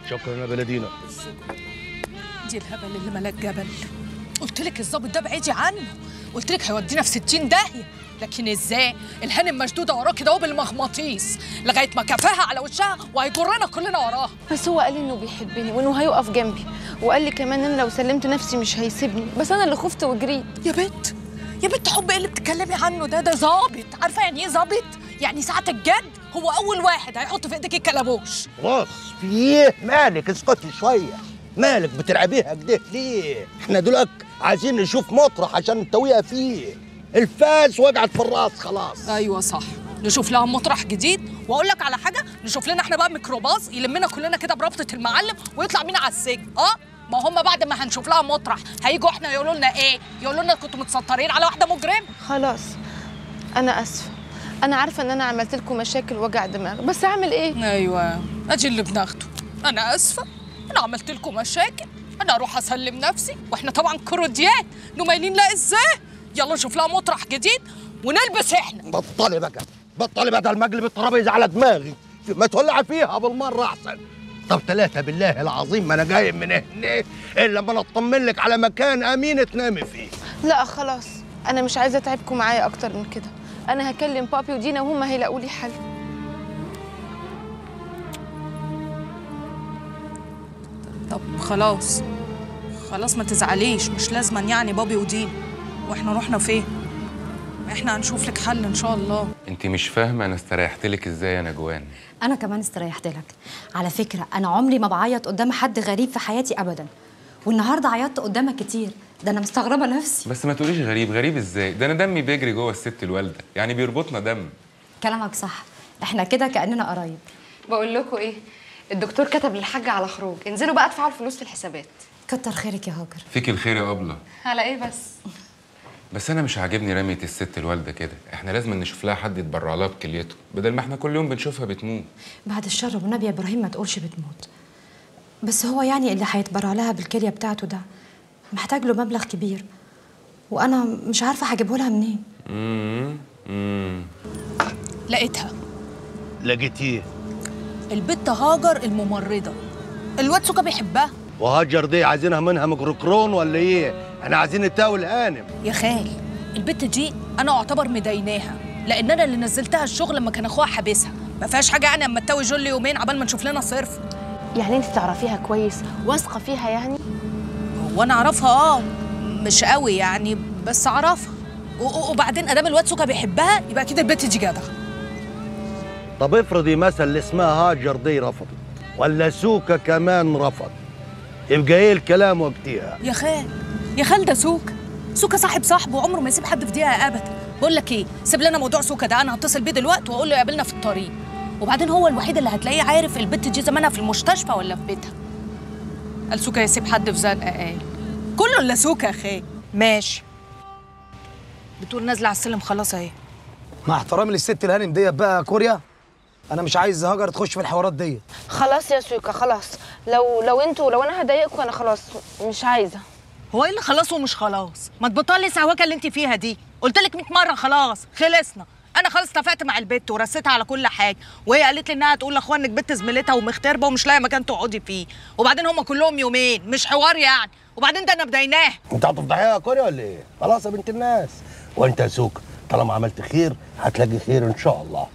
شكرا يا بلدينا دي الهبل اللي ملاك جبل قلت لك الظابط ده بعيدي عنه قلت لك هيودينا في 60 داهيه لكن ازاي الهانم مشدوده وراه كده اهو بالمغناطيس لغايه ما كفاها على وشها وهيجرنا كلنا وراه بس هو قال لي انه بيحبني وانه هيقف جنبي وقال لي كمان ان لو سلمت نفسي مش هيسيبني بس انا اللي خفت وجريت يا بنت يا بنت حب ايه اللي بتتكلمي عنه ده ده ظابط عارفه يعني ايه ظابط يعني ساعه الجد هو اول واحد هيحط في ايدك الكلبوش خلاص في ايه مالك اسكتي شويه مالك بتلعبيها كده ليه احنا دلوقتي عايزين نشوف مطرح عشان نتويها فيه الفاس وقعت في الراس خلاص ايوه صح نشوف لها مطرح جديد واقول لك على حاجه نشوف لنا احنا بقى ميكروباص يلمنا كلنا كده بربطه المعلم ويطلع بينا على السجن اه ما هم بعد ما هنشوف لها مطرح هيجوا احنا يقولوا لنا ايه يقولوا لنا كنتوا متسترين على واحده مجرم خلاص انا اسفه انا عارفه ان انا عملت لكم مشاكل وجع دماغ بس اعمل ايه ايوه ادي اللي بناخده انا اسفه انا عملت لكم مشاكل انا اروح اسلم نفسي واحنا طبعا كروديات نميلين لا ازاي يلا نشوف لها مطرح جديد ونلبس احنا بطلي بقى بطلي بدل ما اقلب الترابيزه على دماغي ما تولع فيها بالمره احسن طب ثلاثة بالله العظيم ما انا جاي من هنا الا لما اطمن لك على مكان امين تنامي فيه لا خلاص انا مش عايزه اتعبكم معايا اكتر من كده انا هكلم بابي ودينا وهم هيلاقوا لي حل طب خلاص خلاص ما تزعليش مش لازما يعني بابي ودين واحنا رحنا فين احنا هنشوف لك حل ان شاء الله انت مش فاهمه انا استريحت لك ازاي يا نجوان انا كمان استريحت لك على فكره انا عمري ما بعيط قدام حد غريب في حياتي ابدا والنهارده عيطت قدامك كتير ده انا مستغربه نفسي بس ما تقوليش غريب غريب ازاي ده انا دمي بيجري جوه الست الوالده يعني بيربطنا دم كلامك صح احنا كده كاننا قرايب بقول لكم ايه الدكتور كتب للحاج على خروج انزلوا بقى ادفعوا الفلوس في الحسابات كتر خيرك يا هاجر فيك الخير يا ابله على ايه بس بس انا مش عاجبني رميه الست الوالده كده احنا لازم نشوف لها حد يتبرع لها بكليته بدل ما احنا كل يوم بنشوفها بتموت بعد الشر والنبي يا ابراهيم ما تقولش بتموت بس هو يعني اللي هيتبرع لها بالكليه بتاعته ده محتاج له مبلغ كبير وانا مش عارفه هجيبه لها منين امم امم لقيتها لقيتيه البت هاجر الممرضه الواد سوكا بيحبها وهاجر دي عايزينها منها ميكروكرون ولا ايه احنا عايزين نتاول الهانم يا خال البت دي انا اعتبر مديناها لان انا اللي نزلتها الشغل لما كان اخوها حابسها ما فيهاش حاجه يعني اما تتوي جولي يومين عبال ما نشوف لنا صرف يعني انت تعرفيها كويس واثقه فيها يعني هو انا اعرفها اه مش قوي يعني بس اعرفها و- و- وبعدين ادام الواد سوكا بيحبها يبقى اكيد البت دي جدعه طب افرضي مثلا اللي اسمها هاجر دي رفضت ولا سوكا كمان رفض يبقى ايه الكلام وقتها يا خال يا خال ده سوكا سوكا صاحب صاحبه وعمره ما يسيب حد في دقيقه ابدا بقول لك ايه سيب لنا موضوع سوكا ده انا هتصل بيه دلوقتي واقول له يقابلنا في الطريق وبعدين هو الوحيد اللي هتلاقيه عارف البت دي زمانها في المستشفى ولا في بيتها قال سوكا يسيب حد في زنقه قال كله الا سوكا يا خال ماشي بتقول نازله على السلم خلاص اهي مع احترامي للست الهانم ديت بقى كوريا انا مش عايز هاجر تخش في الحوارات ديت خلاص يا سوكا خلاص لو لو انتوا لو انا هضايقكم انا خلاص مش عايزه هو ايه اللي خلاص ومش خلاص ما تبطلي السهوكه اللي انت فيها دي قلت لك 100 مره خلاص خلصنا انا خلاص اتفقت مع البت ورستها على كل حاجه وهي قالت لي انها تقول لاخوها انك بنت زميلتها ومغتربه ومش لاقيه مكان تقعدي فيه وبعدين هم كلهم يومين مش حوار يعني وبعدين ده انا بديناه انت هتفضحيها يا كوريا ولا ايه خلاص يا بنت الناس وانت يا سوكا طالما عملت خير هتلاقي خير ان شاء الله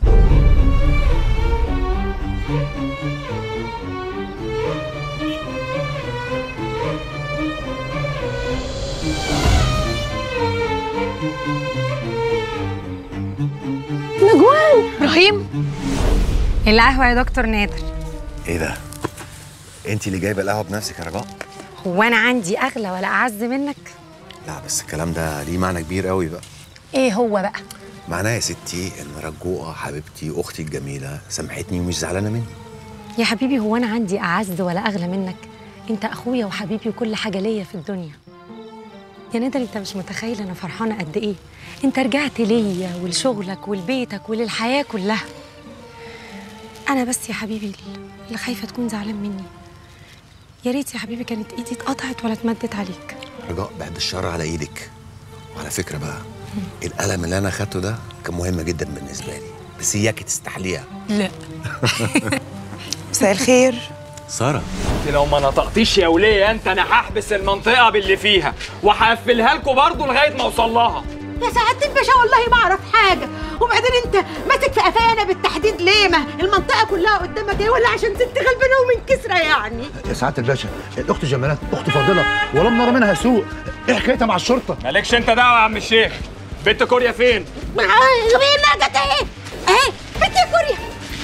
ابراهيم القهوه يا دكتور نادر ايه ده؟ انت اللي جايبه القهوه بنفسك يا رجاء؟ هو انا عندي اغلى ولا اعز منك لا بس الكلام ده ليه معنى كبير قوي بقى ايه هو بقى معناه يا ستي ان رجوقه حبيبتي اختي الجميله سامحتني ومش زعلانه مني يا حبيبي هو انا عندي اعز ولا اغلى منك انت اخويا وحبيبي وكل حاجه ليا في الدنيا يا نادر انت مش متخيل انا فرحانه قد ايه انت رجعت ليا ولشغلك ولبيتك وللحياه كلها انا بس يا حبيبي اللي خايفه تكون زعلان مني يا ريت يا حبيبي كانت ايدي اتقطعت ولا اتمدت عليك رجاء بعد الشر على ايدك وعلى فكره بقى القلم اللي انا اخدته ده كان مهم جدا بالنسبه لي بس اياكي تستحليها لا مساء الخير ساره انت لو ما نطقتيش يا وليه انت انا هحبس المنطقه باللي فيها وهقفلها لكم برضه لغايه ما اوصل لها يا سعادة الباشا والله ما اعرف حاجة وبعدين انت ماسك في قفايا انا بالتحديد ليه ما المنطقة كلها قدامك ايه ولا عشان ست غلبانة ومن كسرة يعني يا سعاده الباشا الاخت جمالات اخت فاضله ولم نرى منها سوء ايه حكايتها مع الشرطه مالكش انت دعوه يا عم الشيخ بنت كوريا فين مين جت ايه اهي بنت يا كوريا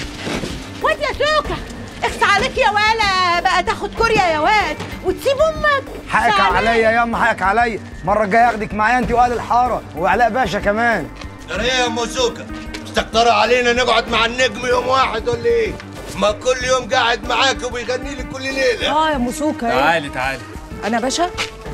واد يا سوكة اخس عليك يا ولا بقى تاخد كوريا يا واد وتسيب امك حقك سلام. عليا يا اما حقك عليا المره الجايه اخدك معايا انت واهل الحاره وعلاء باشا كمان ايه يا موزوكا مستكترة علينا نقعد مع النجم يوم واحد ولا ايه؟ ما كل يوم قاعد معاك وبيغني لي كل ليله اه يا مسوكه ايه تعالي تعالي انا باشا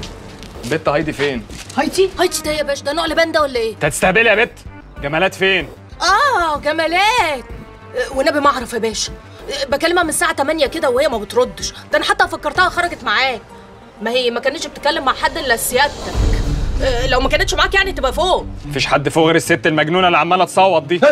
بنت هايدي فين هايتي هايتي ده يا باشا ده نوع لبان ده ولا ايه انت هتستهبلي يا بت جمالات فين اه جمالات آه، والنبي ما اعرف يا باشا آه، بكلمها من الساعه 8 كده وهي ما بتردش ده انا حتى فكرتها خرجت معاك ما هي ما كانتش بتتكلم مع حد الا سيادتك آه، لو ما كانتش معاك يعني تبقى فوق مفيش حد فوق غير الست المجنونه اللي عماله تصوت دي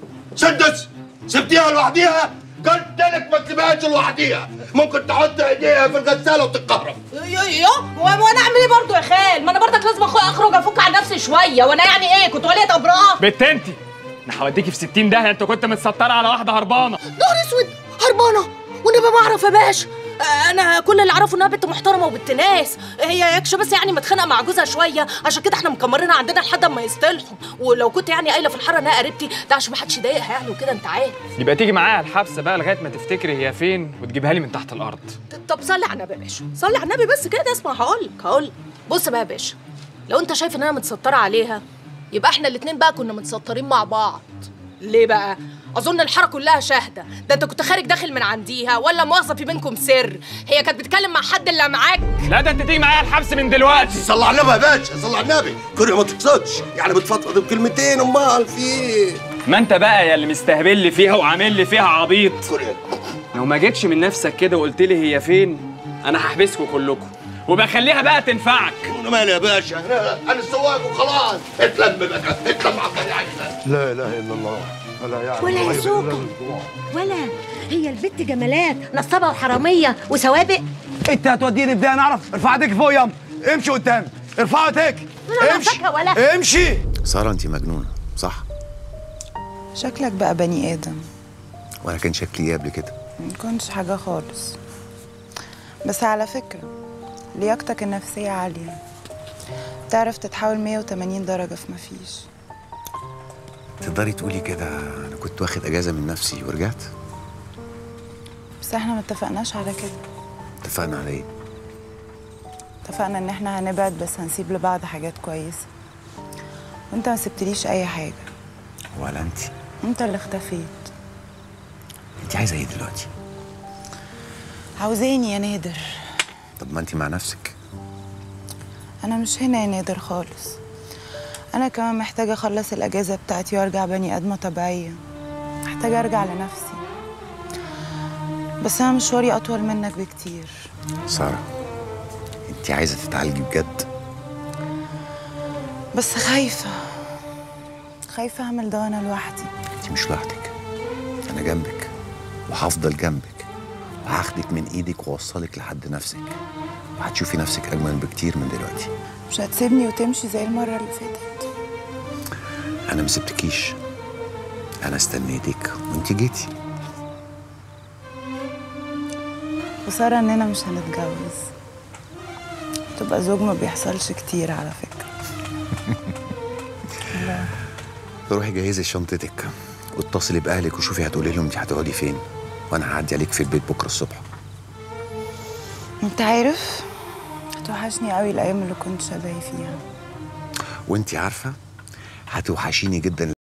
سدس سبتيها لوحديها قلت لك ما تسيبهاش لوحديها ممكن تحط ايديها في الغساله وتتكهرب يو يو وانا اعمل ايه برضه يا خال ما انا برضك لازم أخ- اخرج افك عن نفسي شويه وانا يعني ايه كنت وليه ابراء بت انت انا هوديكي في 60 دهيه انت كنت متستره على واحده هربانه نهار اسود هربانه والنبي ما اعرف يا باشا آه، انا كل اللي اعرفه انها بنت محترمه وبنت ناس هي يكش بس يعني متخانقه مع جوزها شويه عشان كده احنا مكمرينها عندنا لحد ما يصطلحوا ولو كنت يعني قايله في الحاره انها قريبتي ده عشان ما حدش يضايقها يعني وكده انت عارف يبقى تيجي معايا الحبس بقى لغايه ما تفتكري هي فين وتجيبها لي من تحت الارض طب صلي على النبي يا باشا صلي على النبي بس كده اسمع هقول لك هقول لك بص بقى يا باشا لو انت شايف ان انا متستره عليها يبقى احنا الاتنين بقى كنا متسترين مع بعض ليه بقى اظن الحاره كلها شاهده ده انت كنت خارج داخل من عنديها ولا مؤاخذه في بينكم سر هي كانت بتتكلم مع حد اللي معاك لا ده انت تيجي معايا الحبس من دلوقتي صلى على النبي يا باشا صلى على النبي كوريا ما تقصدش يعني بتفضفض بكلمتين امال في ايه؟ ما انت بقى يا اللي مستهبل لي فيها وعامل لي فيها عبيط كوريا لو ما جيتش من نفسك كده وقلت لي هي فين انا هحبسكم كلكم وبخليها بقى تنفعك انا مالي يا باشا انا انا السواق وخلاص اتلم بقى اتلم على الطريق لا اله الا الله ولا يعني ولا يا سوكة ولا هي البت جمالات نصابة وحرامية وسوابق انت هتوديني في ده انا اعرف ارفع ايديك فوق ياما امشي قدامي ارفع ايديك أنا امشي ماسكها ولا امشي ساره انت مجنونه صح شكلك بقى بني آدم وانا كان شكلي ايه قبل كده ما كنتش حاجة خالص بس على فكرة لياقتك النفسية عالية تعرف تتحول 180 درجة في مفيش تقدري تقولي كده انا كنت واخد اجازه من نفسي ورجعت بس احنا ما اتفقناش على كده اتفقنا على ايه اتفقنا ان احنا هنبعد بس هنسيب لبعض حاجات كويسة وانت ما سبتليش اي حاجة ولا انت انت اللي اختفيت انت عايزه ايه دلوقتي عاوزاني يا نادر طب ما انت مع نفسك انا مش هنا يا نادر خالص انا كمان محتاجة اخلص الاجازة بتاعتي وارجع بني ادمة طبيعية محتاجة ارجع لنفسي بس انا مشواري اطول منك بكتير ساره انت عايزه تتعالجي بجد بس خايفة خايفة اعمل ده وانا لوحدي انت مش لوحدك انا جنبك وهفضل جنبك وهاخدك من ايدك واوصلك لحد نفسك وهتشوفي نفسك اجمل بكتير من دلوقتي مش هتسيبني وتمشي زي المرة اللي فاتت انا ما سبتكيش انا استنيتك وانت جيتي خسارة اننا مش هنتجوز تبقى زوج ما بيحصلش كتير على فكرة روحي جهزي شنطتك واتصلي باهلك وشوفي هتقولي لهم انت هتقعدي فين وانا هعدي عليك في البيت بكره الصبح انت عارف هتوحشني قوي الايام اللي كنت شبهي فيها وانت عارفه هتوحشيني جدا